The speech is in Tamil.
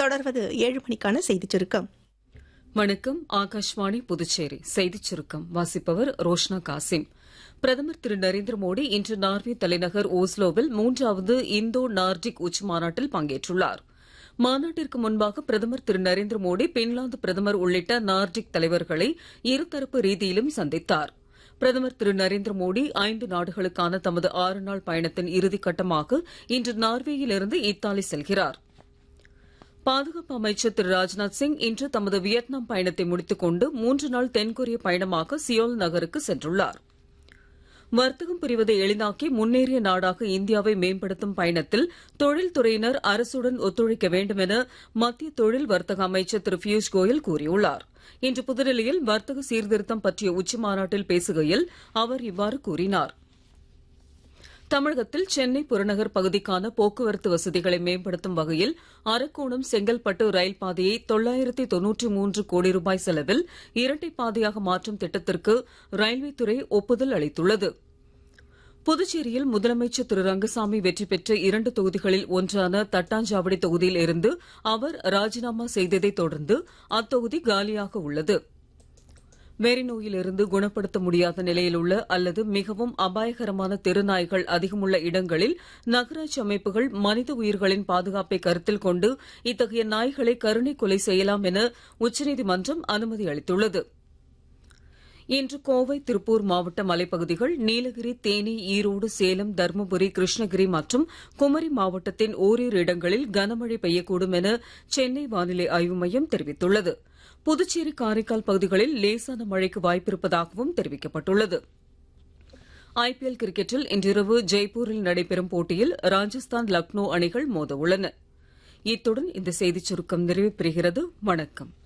தொடர்வது ஏழு மணிக்கான செய்திச் சுருக்கம் வணக்கம் ஆகாஷ்வாணி புதுச்சேரி செய்திச் சுருக்கம் வாசிப்பவர் ரோஷ்னா காசிம் பிரதமர் திரு நரேந்திர மோடி இன்று நார்வே தலைநகர் ஓஸ்லோவில் மூன்றாவது இந்தோ நார்டிக் உச்சி மாநாட்டில் பங்கேற்றுள்ளார் மாநாட்டிற்கு முன்பாக பிரதமர் திரு நரேந்திர மோடி பின்லாந்து பிரதமர் உள்ளிட்ட நார்டிக் தலைவர்களை இருதரப்பு ரீதியிலும் சந்தித்தார் பிரதமர் திரு நரேந்திர மோடி ஐந்து நாடுகளுக்கான தமது ஆறு நாள் பயணத்தின் இறுதிக் கட்டமாக இன்று நார்வேயிலிருந்து இத்தாலி செல்கிறார் பாதுகாப்பு அமைச்சர் திரு ராஜ்நாத் சிங் இன்று தமது வியட்நாம் பயணத்தை முடித்துக் கொண்டு மூன்று நாள் தென்கொரிய பயணமாக சியோல் நகருக்கு சென்றுள்ளார் வர்த்தகம் புரிவதை எளிதாக்கி முன்னேறிய நாடாக இந்தியாவை மேம்படுத்தும் பயணத்தில் தொழில்துறையினர் அரசுடன் ஒத்துழைக்க வேண்டும் என மத்திய தொழில் வர்த்தக அமைச்சர் திரு பியூஷ் கோயல் கூறியுள்ளார் இன்று புதுடெல்லியில் வர்த்தக சீர்திருத்தம் பற்றிய உச்சி மாநாட்டில் பேசுகையில் அவர் இவ்வாறு கூறினார் தமிழகத்தில் சென்னை புறநகர் பகுதிக்கான போக்குவரத்து வசதிகளை மேம்படுத்தும் வகையில் அரக்கோணம் செங்கல்பட்டு ரயில் பாதையை தொள்ளாயிரத்தி தொன்னூற்றி மூன்று கோடி ரூபாய் செலவில் இரட்டை பாதையாக மாற்றும் திட்டத்திற்கு ரயில்வே துறை ஒப்புதல் அளித்துள்ளது புதுச்சேரியில் முதலமைச்சர் திரு ரங்கசாமி வெற்றி பெற்ற இரண்டு தொகுதிகளில் ஒன்றான தட்டாஞ்சாவடி தொகுதியில் இருந்து அவர் ராஜினாமா செய்ததைத் தொடர்ந்து அத்தொகுதி காலியாக உள்ளது வெறிநோயிலிருந்து குணப்படுத்த முடியாத நிலையில் உள்ள அல்லது மிகவும் அபாயகரமான தெருநாய்கள் அதிகமுள்ள இடங்களில் நகராட்சி அமைப்புகள் மனித உயிர்களின் பாதுகாப்பை கருத்தில் கொண்டு இத்தகைய நாய்களை கருணை கொலை செய்யலாம் என உச்சநீதிமன்றம் அனுமதி அளித்துள்ளது இன்று கோவை திருப்பூர் மாவட்ட மலைப்பகுதிகள் நீலகிரி தேனி ஈரோடு சேலம் தருமபுரி கிருஷ்ணகிரி மற்றும் குமரி மாவட்டத்தின் ஓரிரு இடங்களில் கனமழை பெய்யக்கூடும் என சென்னை வானிலை ஆய்வு மையம் தெரிவித்துள்ளது புதுச்சேரி காரைக்கால் பகுதிகளில் லேசான மழைக்கு வாய்ப்பிருப்பதாகவும் தெரிவிக்கப்பட்டுள்ளது ஐபிஎல் கிரிக்கெட்டில் இன்றிரவு ஜெய்ப்பூரில் நடைபெறும் போட்டியில் ராஜஸ்தான் லக்னோ அணிகள் மோத உள்ளன இத்துடன் இந்த செய்திச் சுருக்கம் நிறைவு பெறுகிறது வணக்கம்